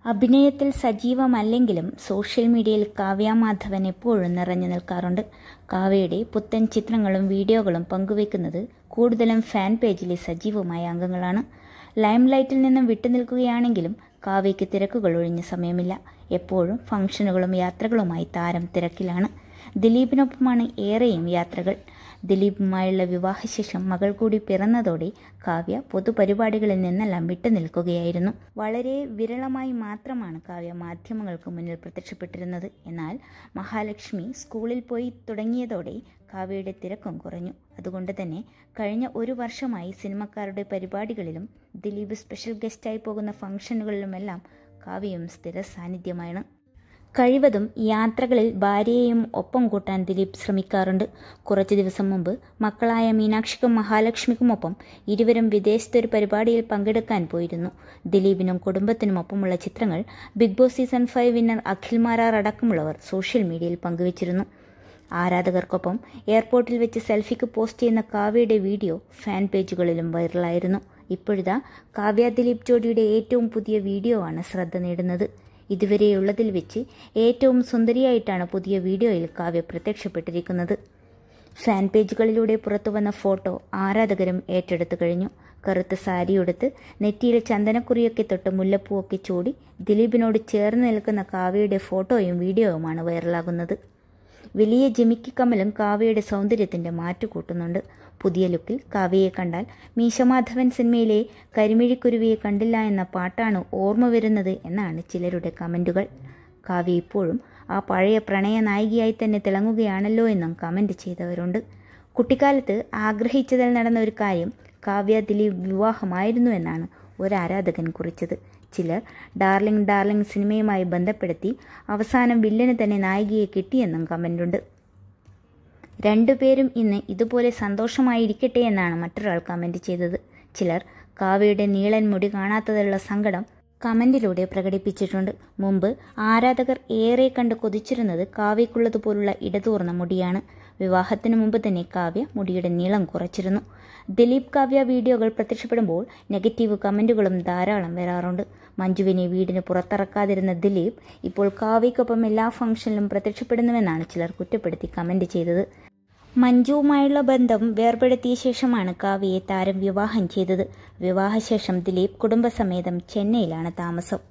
അഭിനയത്തിൽ സജീവമല്ലെങ്കിലും സോഷ്യൽ മീഡിയയിൽ കാവ്യ മാധവൻ എപ്പോഴും നിറഞ്ഞു നിൽക്കാറുണ്ട് കാവ്യയുടെ പുത്തൻ ചിത്രങ്ങളും വീഡിയോകളും പങ്കുവെക്കുന്നത് കൂടുതലും ഫാൻ പേജിലെ സജീവമായ അംഗങ്ങളാണ് ലൈംലൈറ്റിൽ നിന്നും വിട്ടുനിൽക്കുകയാണെങ്കിലും കാവ്യയ്ക്ക് തിരക്കുകൾ ഒഴിഞ്ഞ സമയമില്ല എപ്പോഴും ഫംഗ്ഷനുകളും യാത്രകളുമായി താരം തിരക്കിലാണ് ദിലീപിനൊപ്പമാണ് ഏറെയും യാത്രകൾ ദിലീപുമായുള്ള വിവാഹശേഷം മകൾ കൂടി പിറന്നതോടെ കാവ്യ പൊതുപരിപാടികളിൽ നിന്നെല്ലാം വിട്ടുനിൽക്കുകയായിരുന്നു വളരെ വിരളമായി മാത്രമാണ് കാവ്യ മാധ്യമങ്ങൾക്ക് മുന്നിൽ പ്രത്യക്ഷപ്പെട്ടിരുന്നത് എന്നാൽ മഹാലക്ഷ്മി സ്കൂളിൽ പോയി തുടങ്ങിയതോടെ കാവ്യയുടെ തിരക്കും കുറഞ്ഞു അതുകൊണ്ട് തന്നെ കഴിഞ്ഞ ഒരു വർഷമായി സിനിമക്കാരുടെ പരിപാടികളിലും ദിലീപ് സ്പെഷ്യൽ ഗസ്റ്റായി പോകുന്ന ഫംഗ്ഷനുകളിലുമെല്ലാം കാവ്യയും സ്ഥിര സാന്നിധ്യമാണ് കഴിവതും യാത്രകളിൽ ഭാര്യയെയും ഒപ്പം കൂട്ടാൻ ദിലീപ് ശ്രമിക്കാറുണ്ട് കുറച്ചു ദിവസം മുമ്പ് മക്കളായ മീനാക്ഷിക്കും മഹാലക്ഷ്മിക്കുമൊപ്പം ഇരുവരും വിദേശത്തൊരു പരിപാടിയിൽ പങ്കെടുക്കാൻ പോയിരുന്നു ദിലീപിനും കുടുംബത്തിനുമൊപ്പമുള്ള ചിത്രങ്ങൾ big boss season five winner Akhil Marar അടക്കമുള്ളവർ സോഷ്യൽ മീഡിയയിൽ പങ്കുവച്ചിരുന്നു ആരാധകർക്കൊപ്പം എയർപോർട്ടിൽ വെച്ച് സെൽഫിക്ക് പോസ്റ്റ് ചെയ്യുന്ന കാവ്യയുടെ വീഡിയോ ഫാൻ പേജുകളിലും വൈറലായിരുന്നു ഇപ്പോഴിതാ കാവ്യ ദിലീപ് ജോഡിയുടെ ഏറ്റവും പുതിയ വീഡിയോ ആണ് ശ്രദ്ധ നേടുന്നത് ഇതുവരെയുള്ളതിൽ വെച്ച് ഏറ്റവും സുന്ദരിയായിട്ടാണ് പുതിയ വീഡിയോയിൽ കാവ്യ പ്രത്യക്ഷപ്പെട്ടിരിക്കുന്നത് ഫാൻ പേജുകളിലൂടെ പുറത്തുവന്ന ഫോട്ടോ ആരാധകരും ഏറ്റെടുത്തു കഴിഞ്ഞു കറുത്ത സാരിയുടുത്ത് നെറ്റിയിൽ ചന്ദനക്കുറിയൊക്കെ തൊട്ട് മുല്ലപ്പൂവൊക്കെ ചൂടി ദിലീപിനോട് ചേർന്ന് നിൽക്കുന്ന കാവ്യയുടെ ഫോട്ടോയും വീഡിയോയുമാണ് വൈറലാകുന്നത് വലിയ ജിമിക്കി കമലും കാവ്യയുടെ സൗന്ദര്യത്തിന്റെ മാറ്റു കൂട്ടുന്നുണ്ട് പുതിയ ലുക്കിൽ കാവ്യയെ കണ്ടാൽ മീശമാധവൻ സിനിമയിലെ കരിമിഴിക്കുരുവിയെ കണ്ടില്ല എന്ന പാട്ടാണ് ഓർമ്മ വരുന്നത് എന്നാണ് ചിലരുടെ കമന്റുകൾ കാവ്യ ഇപ്പോഴും ആ പഴയ പ്രണയ നായികയായി തന്നെ തിളങ്ങുകയാണല്ലോ എന്നും കമന്റ് ചെയ്തവരുണ്ട് കുട്ടിക്കാലത്ത് ആഗ്രഹിച്ചതിൽ നടന്ന ഒരു കാര്യം കാവ്യ ദിലീപ് വിവാഹമായിരുന്നു എന്നാണ് ഒരു ആരാധകൻ കുറിച്ചത് ചിലർ ഡാർലിംഗ് ഡാർലിംഗ് സിനിമയുമായി ബന്ധപ്പെടുത്തി അവസാനം വില്ലന് തന്നെ നായികയെ കിട്ടിയെന്നും കമന്റുണ്ട് രണ്ടുപേരും ഇന്ന് ഇതുപോലെ സന്തോഷമായിരിക്കട്ടെ എന്നാണ് മറ്റൊരാൾ കമന്റ് ചെയ്തത് ചിലർ കാവ്യയുടെ നീളൻ മുടി കാണാത്തതിലുള്ള സങ്കടം കമന്റിലൂടെ പ്രകടിപ്പിച്ചിട്ടുണ്ട് മുമ്പ് ആരാധകർ ഏറെ കണ്ട് കൊതിച്ചിരുന്നത് കാവ്യക്കുള്ളതുപോലുള്ള ഇടതൂർന്ന മുടിയാണ് വിവാഹത്തിനു മുമ്പ് തന്നെ കാവ്യ മുടിയുടെ നീളം കുറച്ചിരുന്നു ദിലീപ് കാവ്യ വീഡിയോകൾ പ്രത്യക്ഷപ്പെടുമ്പോൾ നെഗറ്റീവ് കമന്റുകളും ധാരാളം വരാറുണ്ട് മഞ്ജുവിനെ വീടിന് പുറത്തിറക്കാതിരുന്ന ദിലീപ് ഇപ്പോൾ കാവ്യക്കൊപ്പം എല്ലാ ഫംഗ്ഷനിലും പ്രത്യക്ഷപ്പെടുന്നുവെന്നാണ് ചിലർ കുറ്റപ്പെടുത്തി കമന്റ് ചെയ്തത് മഞ്ജുവുമായുള്ള ബന്ധം വേർപെടുത്തിയ ശേഷമാണ് കാവ്യയെ താരം വിവാഹം ചെയ്തത് വിവാഹശേഷം ദിലീപ് കുടുംബസമേതം ചെന്നൈയിലാണ് താമസം